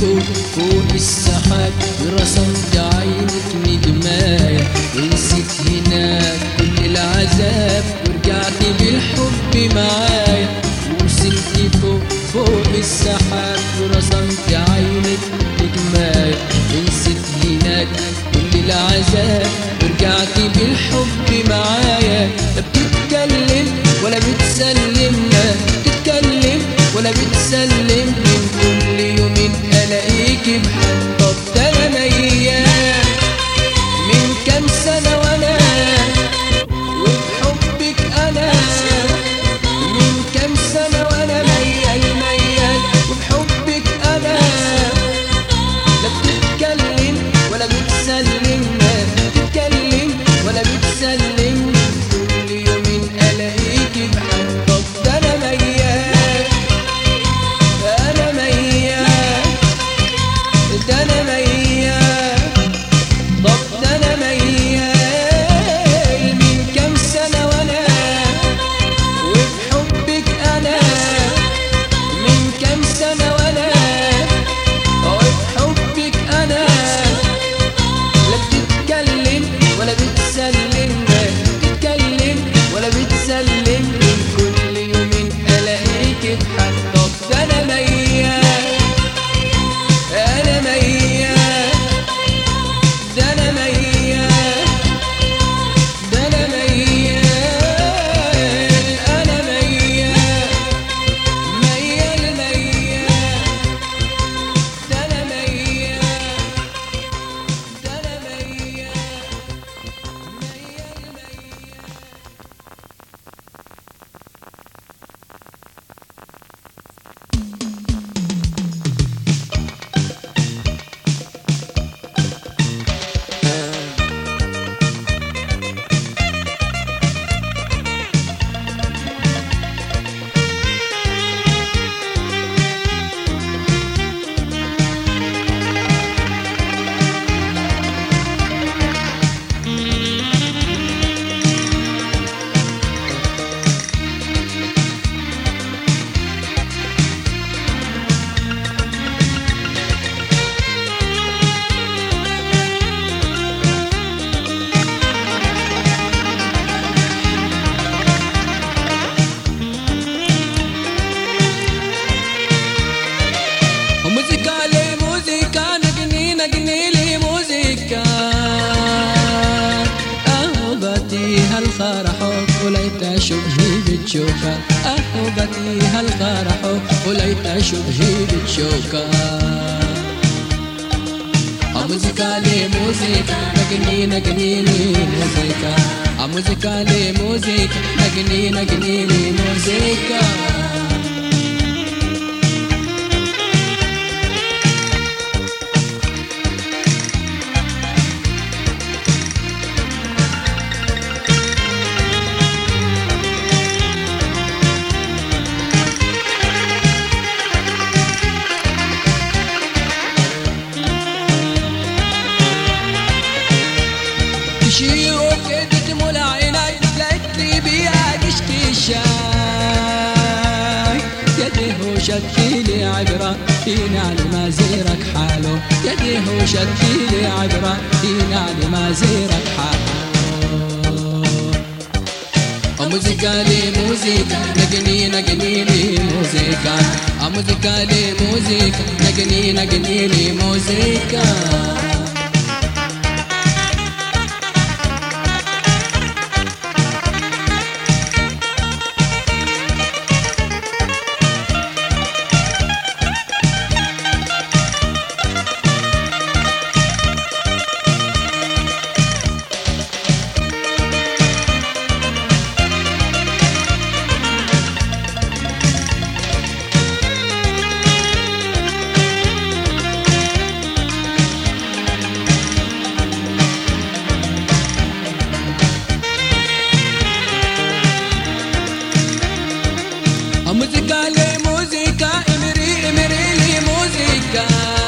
فوق فوق السحاب ورسمت عينك ندماية ونسيت هناك كل العذاب ورجعت بالحب معايا ووصلت فوق فوق السحاب ورسمت عينك نجماية ونسيت هناك كل العذاب ورجعت بالحب معايا لا بتتكلم ولا بتسلم لا بتتكلم ولا بتسلم من كل يوم الاقيك بحال طب ده انا ميال من كام سنه وانا وبحبك انا من كام سنه وانا ميال ميال وبحبك انا لا بتتكلم ولا بتسلم لا بتتكلم ولا بتسلم كل يوم الاقيك بحال طب ده انا ميال انا ميال ده انا ميال طب ده انا ميال من كام سنه وانا وبحبك انا من كام سنه وانا وبحبك انا لا بتتكلم ولا بتسلم لا بتتكلم ولا بتسلم من كل يوم الاقيك بحال طب ده انا ميال انا ميال ده انا ميال ده انا ميال انا ميال ميال ميال ده انا ميال ده انا ميال ميال ميال موسيقى لي موسيقى نغني نغني لي موسيقى أهبتي هالفرح وليت شبهي بتشوكا أهبتي هالفرح وليت شبهي بتشوكا موسيقى لي موسيقى نغني نغني لي موسيقى موسيقى لي موسيقى نغني نغني لي موسيقى تشي وكيد تمول عيني لقيت لي بيها قشتي الشاي يدي هو شكلي عبرة فيني على ما زيرك حاله يدي هو شكلي عبرة فيني على ما زيرك حاله موسيقى لي موسيقى نغني نغني لي موسيقى موسيقى لي موسيقى نغني نغني لي موسيقى موسيقى لي موسيقى امري امري لي موسيقى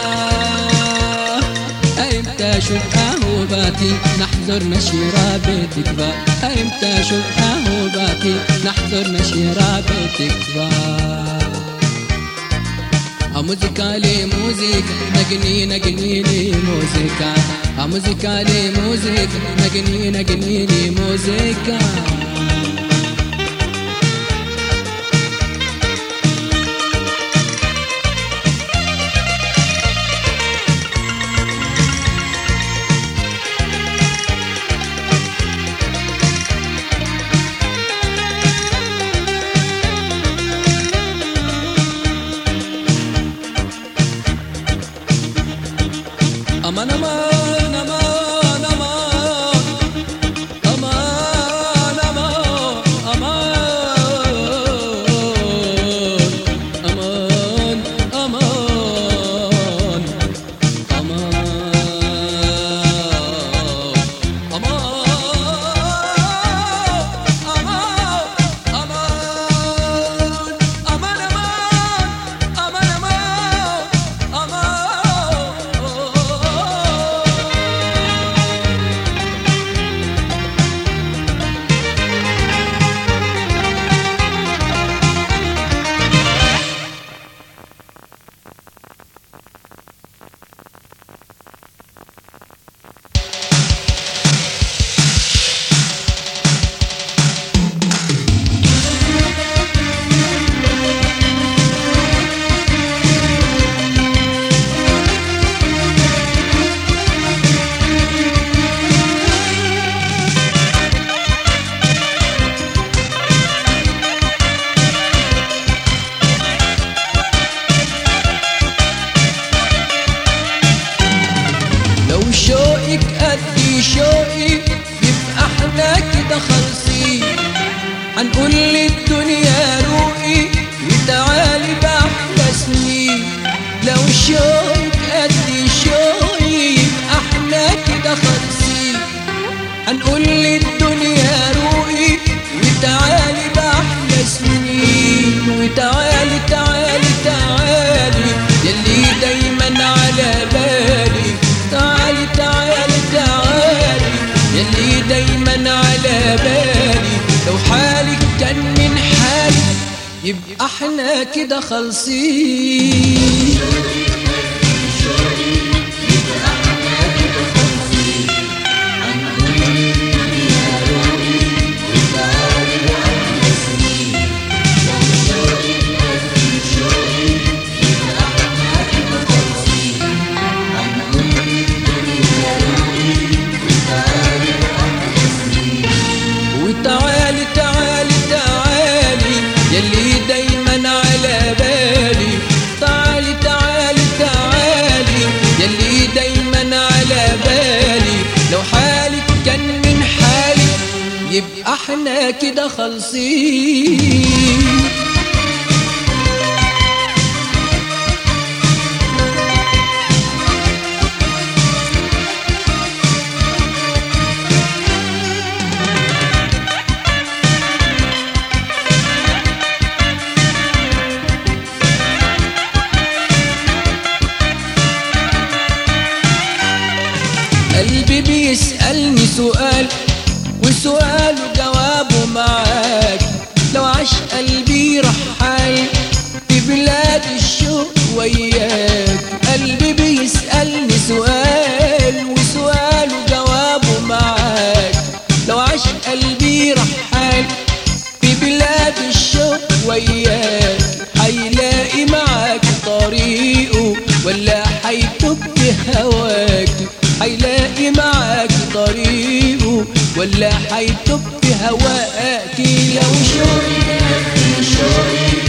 امتى اشوف اهوباتي نحضر نشيرة بيتك با امتى اشوف اهوباتي نحضر نشيرة بيتك با موزيكا لي موزيكا نقني نقني لي موزيكا موزيكا لي موزيكا نقني نقني لي موزيكا aman aman aman aman aman aman aman aman aman لو شوقك قد شوقي يبقى احنا كده خالصين هنقول للدنيا روقي وتعالي باحلى سنين لو شوقك قد شوقي يبقى احنا كده خالصين هنقول للدنيا روقي وتعالي باحلى سنين وتعالي تعالي تعالي يلي دايما على بالي تعالي تعالي تعالي يلي دايما على بالي لو حالك كان من حالي يبقى احنا كده خالصين وتعالي تعالي تعالي يلي دايما على بالي تعالي تعالي تعالي يلي دايما على بالي لو حالك كان من حالي يبقى احنا كده خالصين قلبي بيسألني سؤال وسؤاله جوابه معاك لو عاش قلبي رحال في بلاد الشوق وياك قلبي بيسألني سؤال وسؤاله جوابه معاك لو عاش قلبي رحال في بلاد الشوق وياك هيلاقي معاك طريقه ولا هيتوب هواك هيلاقي معاك طريقه ولا هيتوب هواك لو شوقك شوقي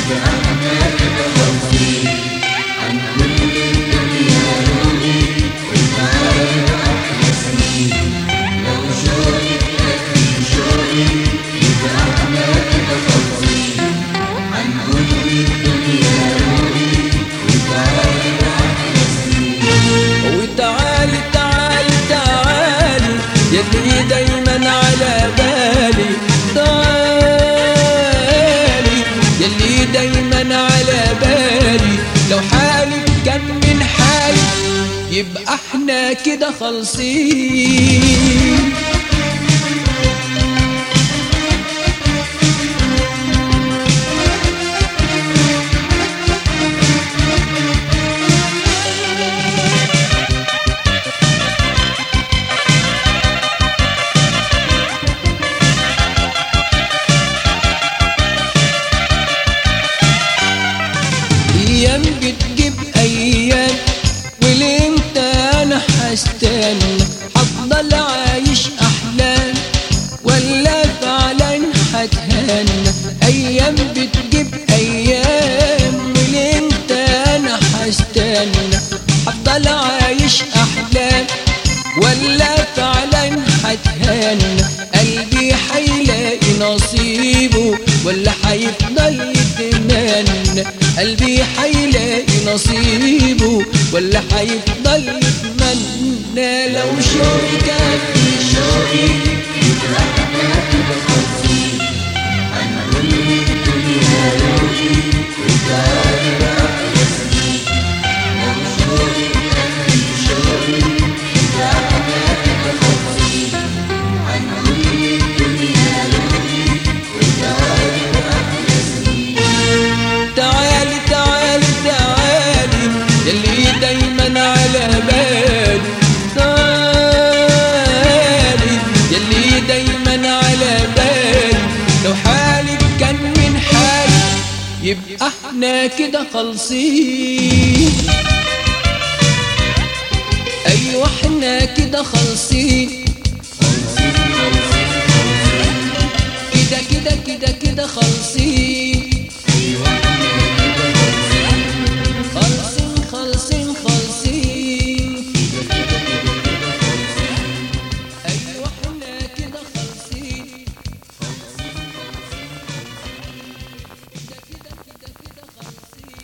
وتعالي تعالي تعالي يلي دايما على بالي تعالي يلي دايما على بالي لو حالك كان من حالي يبقى احنا كده خالصين هستنى هفضل عايش احلام ولا فعلا هتهنى ايام بتجيب ايام ولامتى انا هستنى هفضل عايش احلام ولا فعلا هتهنى قلبي هيلاقي نصيبه ولا هيفضل يتمنى قلبي هيلاقي نصيبه ولا هيفضل يتمنى لو شوقي كان في شوقي تعالي تعالي تعالي يلي دايما على بالي تعالي يلي دايما على بالي لو حالك كان من حالي يبقى احنا كده خالصين ايوه احنا كده خالصين كده كده كده كده خالصين خالصين خالصين خالصين ايوه احنا كده خالصين كده كده كده كده خالصين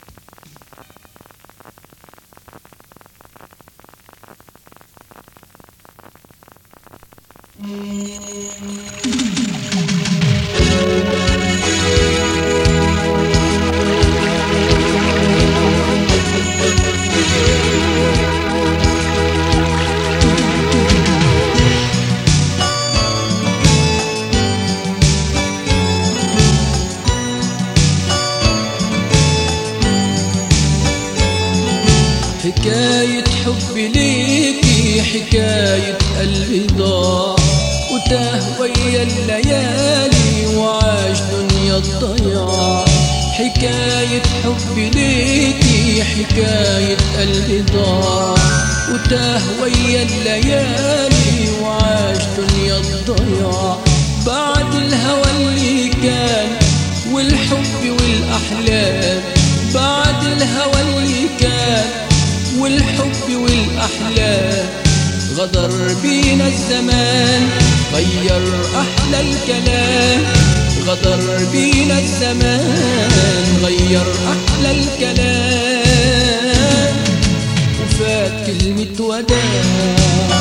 حكاية حب ليكي حكاية قلبي ضاع وتاه ويا الليالي وعاش دنيا الضياع حكاية حب ليكي حكاية قلبي ضاع وتاه ويا الليالي وعاش دنيا الضياع بعد الهوى اللي كان والحب والأحلام بعد الهوى اللي كان والحب والأحلام غدر بينا الزمان غير أحلى الكلام غدر بينا الزمان غير أحلى الكلام وفات كلمة وداع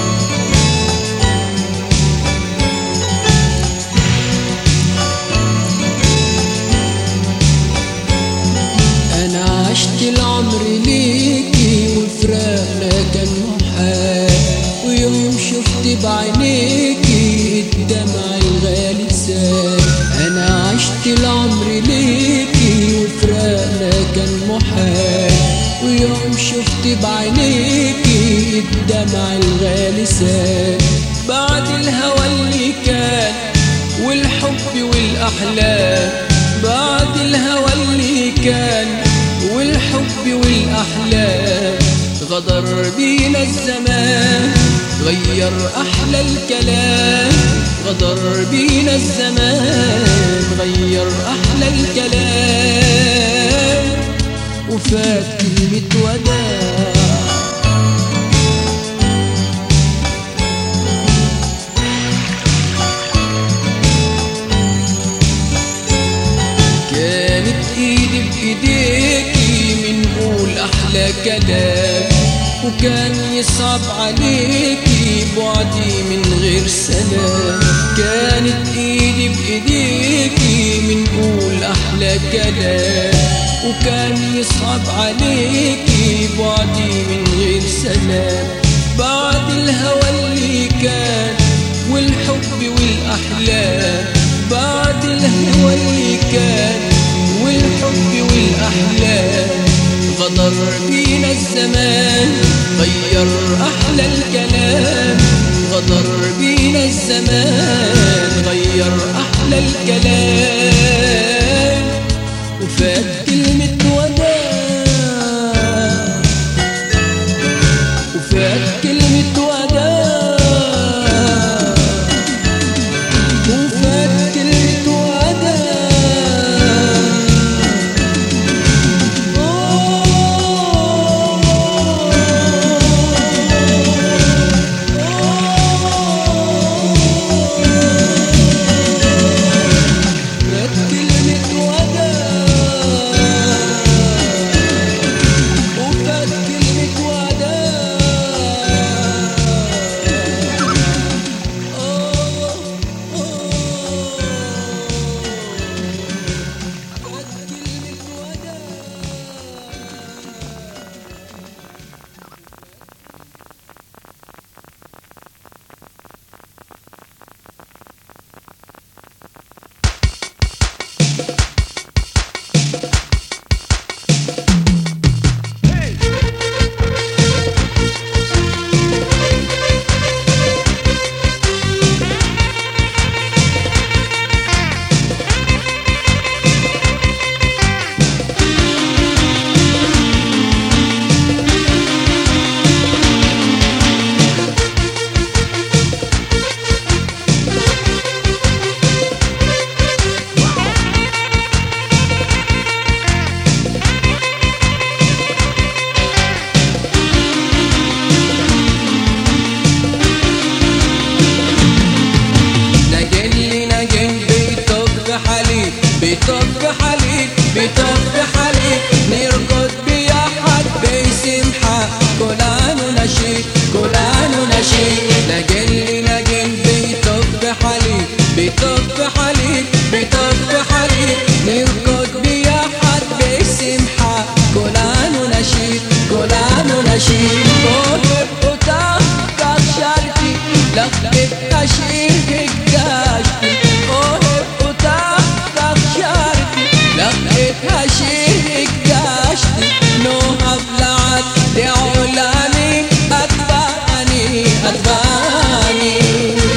أنا عشت العمر ليكي وفراقنا كان محال ويوم شفت بعينيكي الدمع الغالي سال أنا عشت العمر ليكي وفراقنا كان محال ويوم شفت بعينيكي الدمع الغالي سال بعد الهوى اللي كان والحب والأحلام بعد الهوى اللي كان والحب والأحلام غدر بينا الزمان غير أحلى الكلام غدر بينا الزمان غير أحلى الكلام وفات كلمة وداع كانت ايدي بايديكي منقول احلى كلام وكان يصعب عليكي بعدي من غير سلام كانت ايدي بايديكي منقول احلى كلام وكان يصعب عليكي بعدي من غير سلام بعد الهوى اللي كان والحب والاحلام بعد الهوى اللي كان والحب والأحلام غدر بينا الزمان غير أحلى الكلام غدر بينا الزمان غير أحلى الكلام وفات كلمة وداع وفات نشيد محب وتحقق شرطي لقيت أشير قاشتي محب وتحقق شرطي لقيت أشير قاشتي نوها بلعت لعلاني أتبعني أتبعني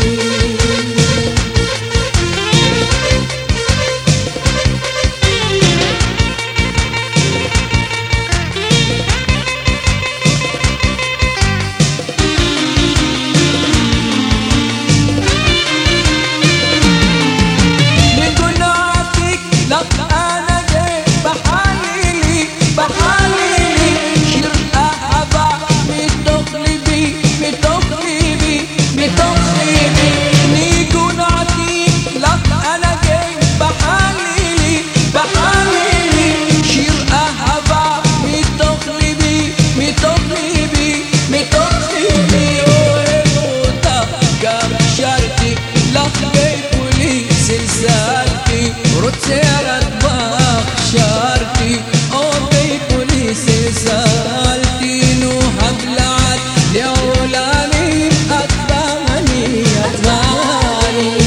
من جناتك لك انا جاي بحالي بحالي شرقة أبا متقلبي متقلبي متقلبي من جناتك لك انا جاي بحالي بحالي شرقة أبا متقلبي متقلبي متقلبي ويبوتا كم شرطي لقيت بوليس سالتي رد سيرت بخشارتي او بي بوليس سالتي نوح بلعت لعلاني اتبعني اتبعني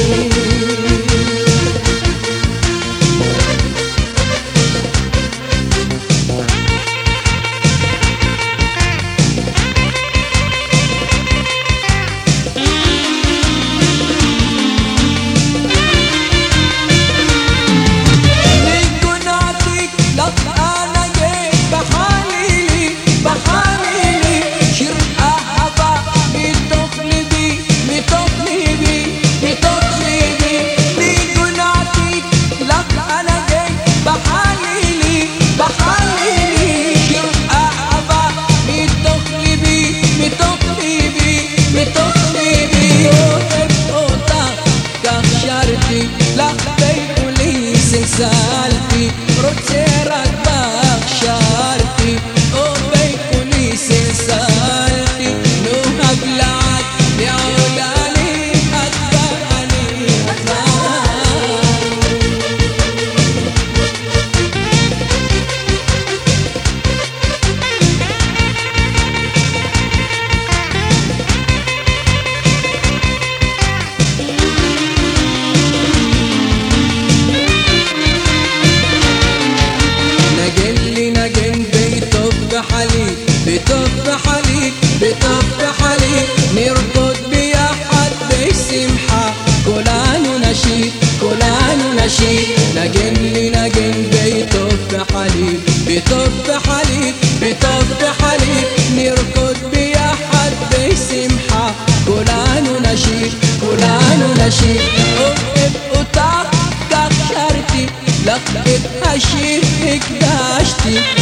من جناتك لك انا جاي بحالي بحالي شرقة هبا متقلبي متقلبي متقلبي من جناتك لك انا جاي بحالي بحالي شرقة هبا متقلبي متقلبي متقلبي وحب كخشرتي لقيت بوليس سالتي رد سيرك بخشارتي وبيت بوليس سالتي نوها بلعت لعلاني أتبعني أتبعني نجن لي نجن بيطف بحليب بيطف بحليب بيطف بحليب نرقد بيا حد بسمحة كلان نشيد كلان نشيد نجن لي نجن بيطف بحليب بيطف بحليب بيطف بحليب نرقد بيا حد بسمحة كلان نشيد كلان نشيد أحب أطاق شرطي لقيت أشيرك داشتي